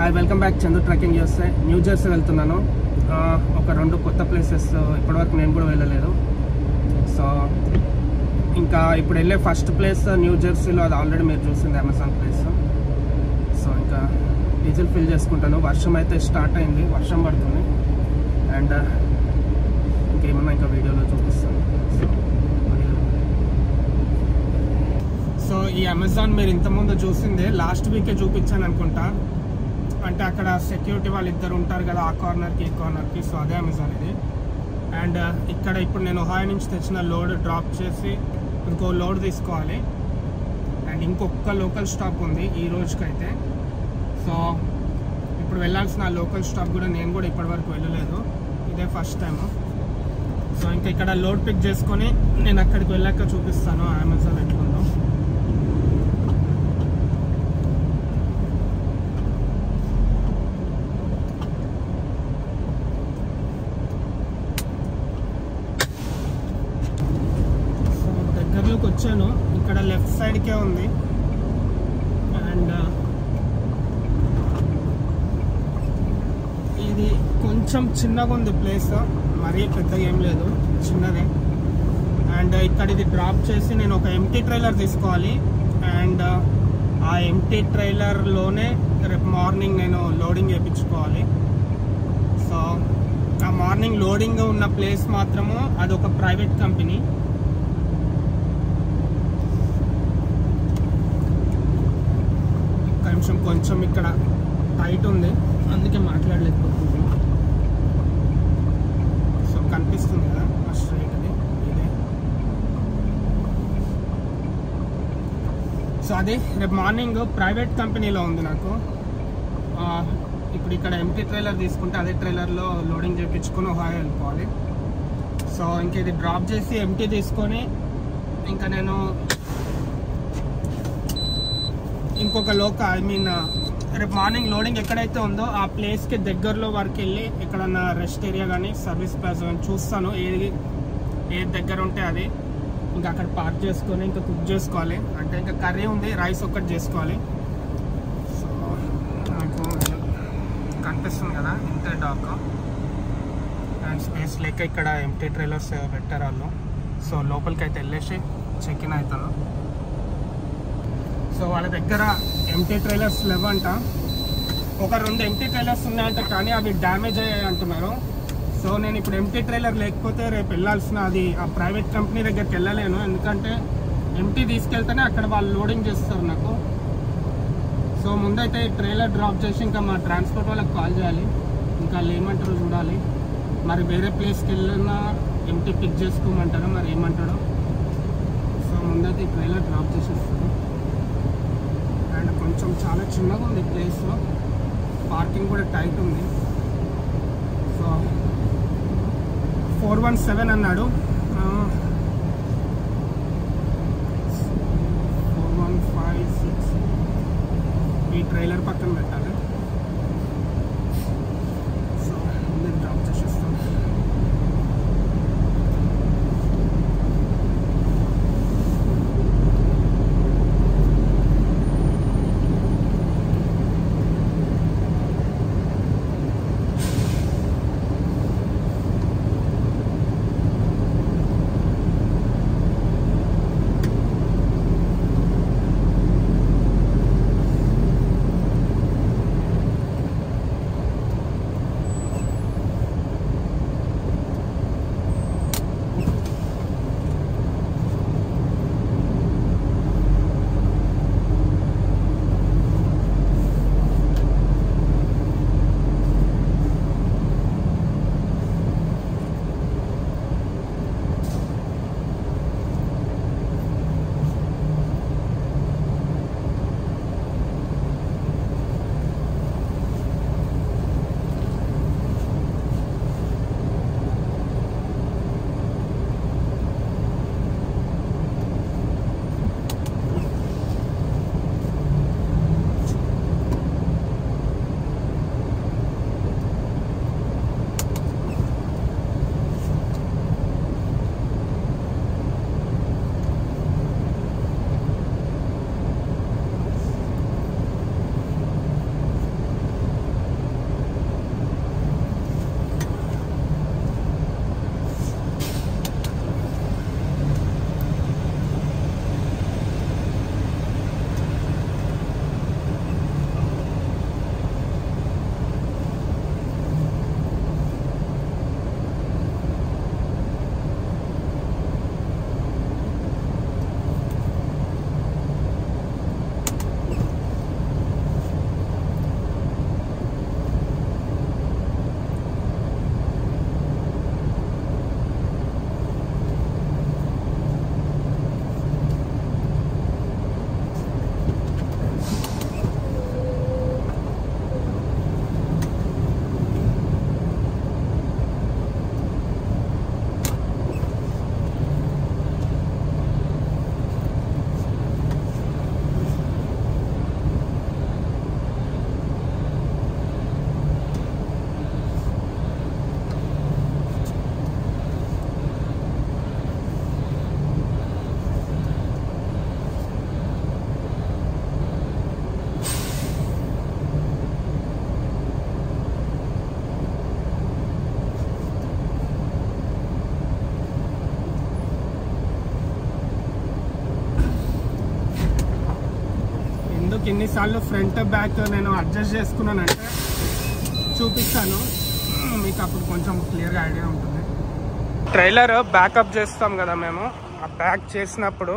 hi welcome back Chandu trekking చేస్తే New Jersey వెళ్తున్నాను ఆ, ఒక రెండు కొత్త ప్లేసెస్ ఇప్పటివరకు నేను కూడా వెళ్ళలేదు సో ఇంకా ఇప్పుడు వెళ్ళే ఫస్ట్ ప్లేస్ న్యూ జెర్సీలో అది ఆల్రెడీ మీరు చూసింది అమెజాన్ ప్లేస్ సో ఇంకా డీజిల్ ఫిల్ చేసుకుంటాను వర్షం అయితే స్టార్ట్ అయింది వర్షం పడుతుంది అండ్ ఇంకేమన్నా ఇంకా వీడియోలో చూపిస్తాను సో సో ఈ అమెజాన్ మీరు ఇంతకుముందు చూసిందే లాస్ట్ వీకే చూపించాను అనుకుంటా అంటే అక్కడ సెక్యూరిటీ వాళ్ళు ఇద్దరు ఉంటారు కదా ఆ కార్నర్కి ఈ కార్నర్కి సో అదే అమెజాన్ ఇది అండ్ ఇక్కడ ఇప్పుడు నేను ఒహాయ్ నుంచి తెచ్చిన లోడ్ డ్రాప్ చేసి ఇంకో లోడ్ తీసుకోవాలి అండ్ ఇంకొక లోకల్ స్టాప్ ఉంది ఈ రోజుకైతే సో ఇప్పుడు వెళ్ళాల్సిన లోకల్ స్టాప్ కూడా నేను కూడా ఇప్పటివరకు వెళ్ళలేదు ఇదే ఫస్ట్ టైం సో ఇంకా ఇక్కడ లోడ్ పిక్ చేసుకొని నేను అక్కడికి వెళ్ళాక చూపిస్తాను అమెజాన్ ఎట్లుందో సో దగ్గరలోకి వచ్చాను ఇక్కడ లెఫ్ట్ సైడ్కే ఉంది అండ్ ఇది కొంచెం చిన్నగా ఉంది ప్లేస్ మరీ పెద్దగా ఏం లేదు చిన్నదే అండ్ ఇక్కడ ఇది డ్రాప్ చేసి నేను ఒక ఎంటీ ట్రైలర్ తీసుకోవాలి అండ్ ఆ ఎంటీ ట్రైలర్లోనే రేపు మార్నింగ్ నేను లోడింగ్ చేయించుకోవాలి సో ఆ మార్నింగ్ లోడింగ్ ఉన్న ప్లేస్ మాత్రము అది ఒక ప్రైవేట్ కంపెనీ ఒక్క నిమిషం కొంచెం ఇక్కడ టైట్ ఉంది అందుకే మాట్లాడలేకపోతున్నాను సో కనిపిస్తుంది కదా ఆ స్ట్రైట్ అది ఇదే సో అది రేపు మార్నింగ్ ప్రైవేట్ కంపెనీలో ఉంది నాకు ఆ, ఇప్పుడు ఇక్కడ ఎంటీ ట్రైలర్ తీసుకుంటే అదే ట్రైలర్లో లోడింగ్ చేయించుకొని హాయ్ వెళ్ళిపోవాలి సో ఇంక ఇది డ్రాప్ చేసి ఎంటీ తీసుకొని ఇంకా నేను ఇంకొక లోక ఐ మీన్ రేపు మార్నింగ్ లోడింగ్ ఎక్కడైతే ఉందో ఆ ప్లేస్కి దగ్గరలో వరకు వెళ్ళి ఎక్కడన్నా రెస్ట్ ఏరియా కానీ సర్వీస్ ప్లేస్ కానీ చూస్తాను ఏది ఏది దగ్గర ఉంటే అది ఇంకా అక్కడ పార్క్ చేసుకొని ఇంకా కుక్ చేసుకోవాలి అంటే ఇంకా కర్రీ ఉంది రైస్ ఒక్కటి చేసుకోవాలి సో నాకు కనిపిస్తుంది కదా ఇంతే డాక్ అండ్ స్పేస్ లేక ఇక్కడ ఎంటీ ట్రైలర్స్ పెట్టారు వాళ్ళు సో లోపలికి అయితే వెళ్ళేసి చెక్ ఇన్ అవుతాను సో వాళ్ళ దగ్గర ఎంటీ ట్రైలర్స్ లేవంట ఒక రెండు ఎంటీ ట్రైలర్స్ ఉన్నాయంట కానీ అవి డ్యామేజ్ అయ్యాయి అంటున్నారు సో నేను ఇప్పుడు ఎంటీ ట్రైలర్ లేకపోతే రేపు వెళ్ళాల్సిన అది ఆ ప్రైవేట్ కంపెనీ దగ్గరికి వెళ్ళలేను ఎందుకంటే ఎంటీ తీసుకెళ్తేనే అక్కడ వాళ్ళు లోడింగ్ చేస్తారు నాకు సో ముందైతే ఈ ట్రైలర్ డ్రాప్ చేసి ఇంకా మా ట్రాన్స్పోర్ట్ వాళ్ళకి కాల్ చేయాలి ఇంకా వాళ్ళు ఏమంటారో చూడాలి మరి వేరే ప్లేస్కి వెళ్ళినా ఎంటీ పిక్ చేసుకోమంటారో మరి ఏమంటాడో సో ముందైతే ఈ ట్రైలర్ డ్రాప్ చేసేస్తాను అండ్ కొంచెం చాలా చిన్నగా ఉంది ప్లేస్ పార్కింగ్ కూడా టైట్ ఉంది సో ఫోర్ వన్ సెవెన్ అన్నాడు ఫోర్ వన్ ఫైవ్ సిక్స్ ఈ ట్రైలర్ పక్కన పెట్టాలి సో ముందు డ్రాప్ చేసేస్తాం ఎందుకు ఇన్నిసార్లు ఫ్రంట్ బ్యాక్ నేను అడ్జస్ట్ చేసుకున్నానంటే చూపిస్తాను మీకు అప్పుడు కొంచెం క్లియర్గా ఐడియా ఉంటుంది ట్రైలర్ బ్యాకప్ చేస్తాం కదా మేము ఆ బ్యాక్ చేసినప్పుడు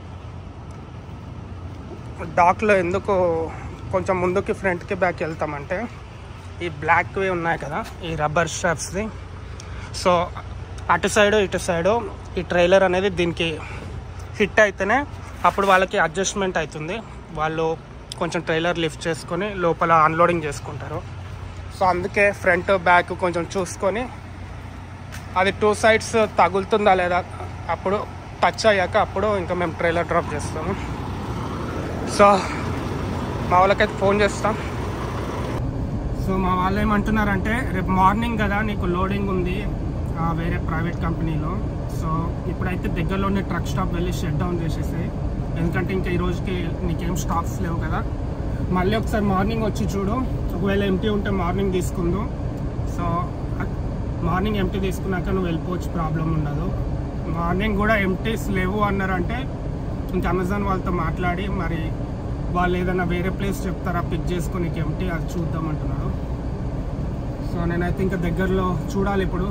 డాక్లో ఎందుకు కొంచెం ముందుకి ఫ్రంట్కి బ్యాక్ వెళ్తామంటే ఈ బ్లాక్వి ఉన్నాయి కదా ఈ రబ్బర్ స్ట్రాప్స్ది సో అటు సైడు ఇటు సైడు ఈ ట్రైలర్ అనేది దీనికి హిట్ అయితేనే అప్పుడు వాళ్ళకి అడ్జస్ట్మెంట్ అవుతుంది వాళ్ళు కొంచెం ట్రైలర్ లిఫ్ట్ చేసుకొని లోపల అన్లోడింగ్ చేసుకుంటారు సో అందుకే ఫ్రంట్ బ్యాక్ కొంచెం చూసుకొని అది టూ సైడ్స్ తగులుతుందా లేదా అప్పుడు టచ్ అయ్యాక అప్పుడు ఇంకా మేము ట్రైలర్ డ్రాప్ చేస్తాము సో మా వాళ్ళకైతే ఫోన్ చేస్తాం సో మా వాళ్ళు ఏమంటున్నారంటే రేపు మార్నింగ్ కదా నీకు లోడింగ్ ఉంది ఆ, వేరే ప్రైవేట్ కంపెనీలో సో ఇప్పుడైతే దగ్గరలోనే ట్రక్ స్టాప్ వెళ్ళి షట్ డౌన్ చేసేసాయి ఎందుకంటే ఇంకా ఈ రోజుకి నీకేం స్టాక్స్ లేవు కదా మళ్ళీ ఒకసారి మార్నింగ్ వచ్చి చూడు ఒకవేళ ఎంటీ ఉంటే మార్నింగ్ తీసుకుందు సో మార్నింగ్ ఎంటీ తీసుకున్నాక నువ్వు వెళ్ళిపోవచ్చు ప్రాబ్లం ఉండదు మార్నింగ్ కూడా ఎంటీస్ లేవు అన్నారంటే ఇంకా అమెజాన్ వాళ్ళతో మాట్లాడి మరి వాళ్ళు ఏదైనా వేరే ప్లేస్ చెప్తారా పిక్ చేసుకుని ఎంటీ అది చూద్దాం అంటున్నారు సో నేనైతే ఇంకా దగ్గరలో చూడాలి ఇప్పుడు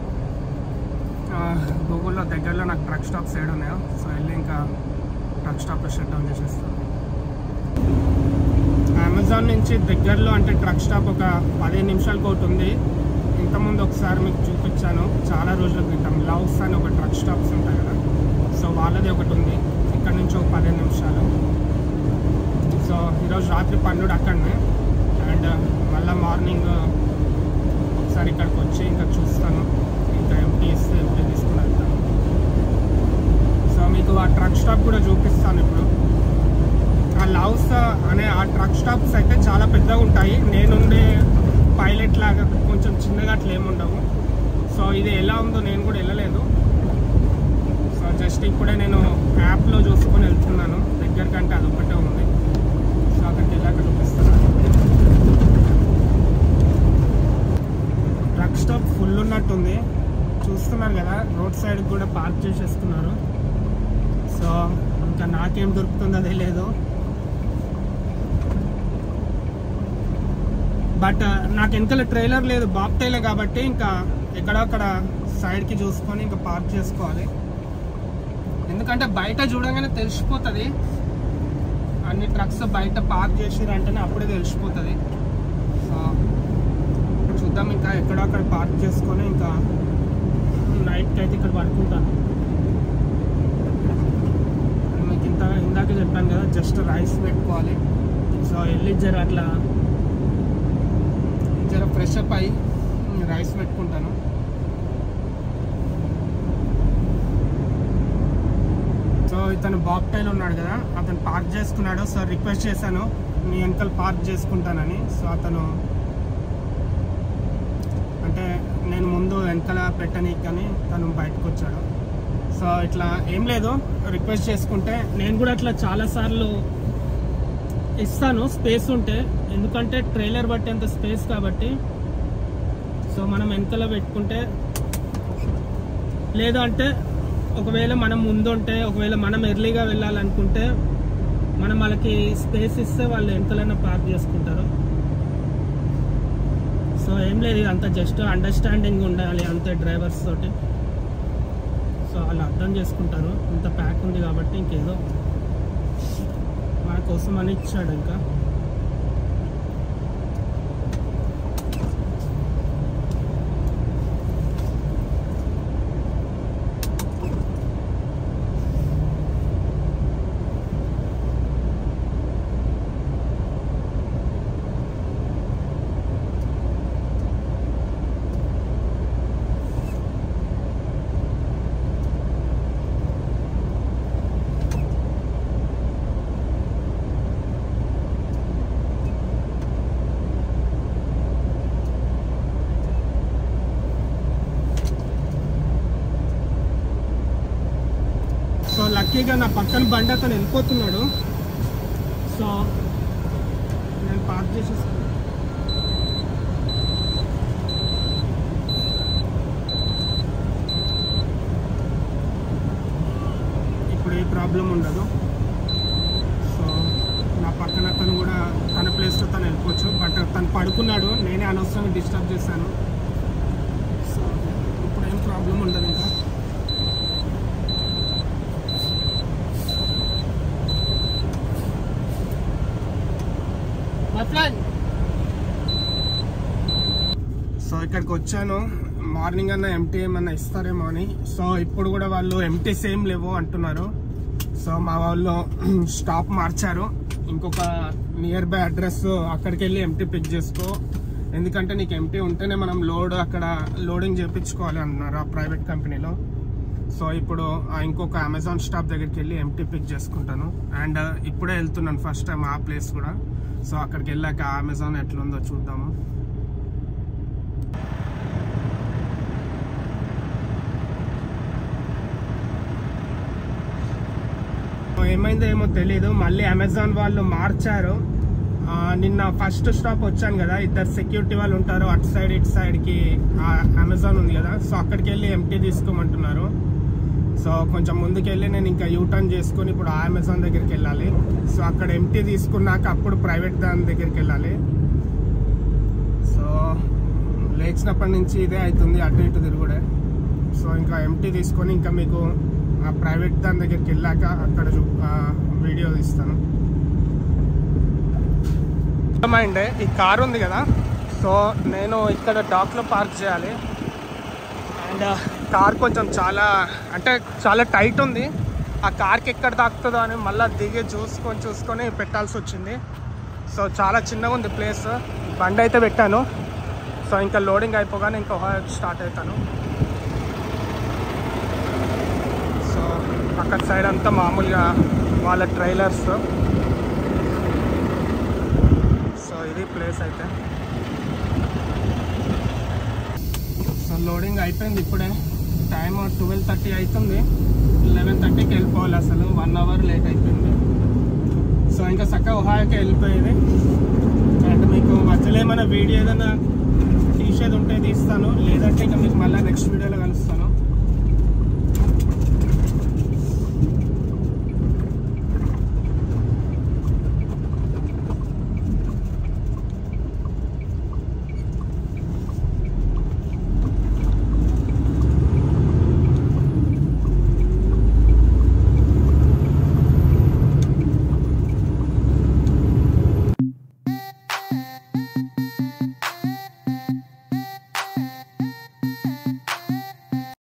గూగుల్లో దగ్గరలో నాకు ట్రక్ స్టాప్స్ ఏడు ఉన్నాయో సో వెళ్ళి ఇంకా ట్రక్ స్టాప్లో షట్ డౌన్ చేసేస్తాను అమెజాన్ నుంచి దగ్గరలో అంటే ట్రక్ స్టాప్ ఒక పదిహేను నిమిషాలకు ఒకటి ఉంది ఇంతకుముందు ఒకసారి మీకు చూపించాను చాలా రోజుల క్రితం లవ్స్ అని ఒక ట్రక్ స్టాప్స్ ఉంటాయి కదా సో వాళ్ళది ఒకటి ఉంది ఇక్కడ నుంచి ఒక పదిహేను నిమిషాలు సో ఈరోజు రాత్రి పన్నెండు అక్కడనే అండ్ మళ్ళీ మార్నింగ్ ఒకసారి ఇక్కడికి వచ్చి ఇంకా చూస్తాను ఇంకా ఎంటీ ఇస్తే ఎంటీ తీసుకుని వెళ్తాను సో మీకు ఆ ట్రక్ స్టాప్ కూడా చూపిస్తాను ఇప్పుడు ఆ లవ్స్ అనే ఆ ట్రక్ స్టాప్స్ అయితే చాలా పెద్దగా ఉంటాయి నేనుండే పైలట్ లాగా కొంచెం చిన్నగా అట్లా ఏముండవు సో ఇది ఎలా ఉందో నేను కూడా వెళ్ళలేదు సో జస్ట్ ఇప్పుడే నేను యాప్లో చూసుకొని వెళ్తున్నాను దగ్గర కంటే అది ఒకటే ఉంది సో అక్కడికి వెళ్ళాక చూపిస్తున్నాను ట్రక్ స్టాప్ ఫుల్ ఉన్నట్టుంది చూస్తున్నారు కదా రోడ్ సైడ్ కూడా పార్క్ చేసేస్తున్నారు సో ఇంకా నాకేం దొరుకుతుందో తెలియదు బట్ నాకు వెనకాల ట్రైలర్ లేదు బాబ్ టైలర్ కాబట్టి ఇంకా ఎక్కడక్కడ సైడ్కి చూసుకొని ఇంకా పార్క్ చేసుకోవాలి ఎందుకంటే బయట చూడగానే తెలిసిపోతుంది అన్ని ట్రక్స్ బయట పార్క్ చేసిరంటేనే అప్పుడే తెలిసిపోతుంది సో చూద్దాం ఇంకా ఎక్కడక్కడ పార్క్ చేసుకొని ఇంకా నైట్కి అయితే ఇక్కడ పడుకుంటాను మీకు ఇంత ఇందాక చెప్పాను కదా జస్ట్ రైస్ పెట్టుకోవాలి సో వెళ్ళి జర అట్లా జర ఫ్రెష్ అప్ అయ్యి రైస్ పెట్టుకుంటాను సో ఇతను బాబ్ టైల్ ఉన్నాడు కదా అతను పార్క్ చేసుకున్నాడు సో రిక్వెస్ట్ చేశాను మీ వెనకాల పార్క్ చేసుకుంటానని సో అతను అంటే నేను ముందు వెనకాల పెట్టనీకి కానీ తను బయటకు వచ్చాడు సో ఇట్లా ఏం లేదు రిక్వెస్ట్ చేసుకుంటే నేను కూడా అట్లా చాలాసార్లు ఇస్తాను స్పేస్ ఉంటే ఎందుకంటే ట్రైలర్ బట్టి అంత స్పేస్ కాబట్టి సో మనం వెనకాల పెట్టుకుంటే లేదు అంటే ఒకవేళ మనం ముందుంటే ఒకవేళ మనం ఎర్లీగా వెళ్ళాలనుకుంటే మనం వాళ్ళకి స్పేస్ ఇస్తే వాళ్ళు వెనకాలైనా పార్క్ చేసుకుంటారు సో ఏం లేదు ఇదంతా జస్ట్ అండర్స్టాండింగ్ ఉండాలి అంతే డ్రైవర్స్ తోటి సో వాళ్ళు అర్థం చేసుకుంటారు ఇంత ప్యాక్ ఉంది కాబట్టి ఇంకేదో మన కోసం అని ఇచ్చాడు ఇంకా సో లక్కీగా నా పక్కన బండి అతను వెళ్ళిపోతున్నాడు సో నేను పార్క్ చేసేస్తాను ఇప్పుడు ఏ ప్రాబ్లం ఉండదు సో నా పక్కన అతను కూడా తన ప్లేస్లో తను వెళ్ళిపోవచ్చు బట్ తను పడుకున్నాడు నేనే అనవసరంగా డిస్టర్బ్ చేశాను సో ఇప్పుడు ఏం ప్రాబ్లం ఉండదు ఇంకా సో ఇక్కడికి వచ్చాను మార్నింగ్ అన్న ఎంటీ ఏమన్నా ఇస్తారేమో అని సో ఇప్పుడు కూడా వాళ్ళు ఎంటీ సేమ్ లేవు అంటున్నారు సో మా వాళ్ళు స్టాప్ మార్చారు ఇంకొక నియర్ బై అడ్రస్ అక్కడికి వెళ్ళి ఎంటీ పిక్ చేసుకో ఎందుకంటే నీకు ఎంటీ ఉంటేనే మనం లోడ్ అక్కడ లోడింగ్ చేయించుకోవాలి అన్నారు ఆ ప్రైవేట్ కంపెనీలో సో ఇప్పుడు ఆ ఇంకొక అమెజాన్ స్టాప్ దగ్గరికి వెళ్ళి ఎంటీ పిక్ చేసుకుంటాను అండ్ ఇప్పుడే వెళ్తున్నాను ఫస్ట్ టైం ఆ ప్లేస్ కూడా సో అక్కడికి వెళ్ళాక అమెజాన్ ఎట్లుందో చూద్దాము ఏమైందో ఏమో తెలీదు మళ్ళీ అమెజాన్ వాళ్ళు మార్చారు ఆ, నిన్న ఫస్ట్ స్టాప్ వచ్చాను కదా ఇద్దరు సెక్యూరిటీ వాళ్ళు ఉంటారు అటు సైడ్ ఇటు సైడ్కి అమెజాన్ ఉంది కదా సో అక్కడికి వెళ్ళి ఎంటీ తీసుకోమంటున్నారు సో కొంచెం ముందుకెళ్ళి నేను ఇంకా యూటర్న్ చేసుకుని ఇప్పుడు ఆ అమెజాన్ దగ్గరికి వెళ్ళాలి సో అక్కడ ఎంటీ తీసుకున్నాక అప్పుడు ప్రైవేట్ దాని దగ్గరికి వెళ్ళాలి సో లేచినప్పటి నుంచి ఇదే అవుతుంది అటు ఇటు తిరుగుడే సో ఇంకా ఎంటీ తీసుకొని ఇంకా మీకు ఆ ప్రైవేట్ దాని దగ్గరికి వెళ్ళాక అక్కడ చూ వీడియో తీస్తాను అర్థమైండే ఈ కార్ ఉంది కదా సో నేను ఇక్కడ డాక్లో పార్క్ చేయాలి అండ్ కార్ కొంచెం చాలా అంటే చాలా టైట్ ఉంది ఆ కార్కి ఎక్కడ తాకుతుందో అని మళ్ళీ దిగి చూసుకొని చూసుకొని పెట్టాల్సి వచ్చింది సో చాలా చిన్నగా ఉంది ప్లేస్ బండి అయితే పెట్టాను సో ఇంకా లోడింగ్ అయిపోగానే ఇంకా స్టార్ట్ అవుతాను సో అక్కడ సైడ్ అంతా మామూలుగా వాళ్ళ ట్రైలర్స్ సో ఇది ప్లేస్ అయితే సో లోడింగ్ అయిపోయింది ఇప్పుడే టైం ట్వెల్వ్ థర్టీ అవుతుంది లెవెన్ థర్టీకి వెళ్ళిపోవాలి అసలు వన్ అవర్ లేట్ అయిపోయింది సో ఇంకా చక్కగా ఒహాయకి వెళ్ళిపోయేది అండ్ మీకు మధ్యలో ఏమైనా వీడియో ఏదైనా తీసేది ఉంటే తీస్తాను లేదంటే ఇంకా మీకు మళ్ళీ నెక్స్ట్ వీడియోలో కలుస్తాను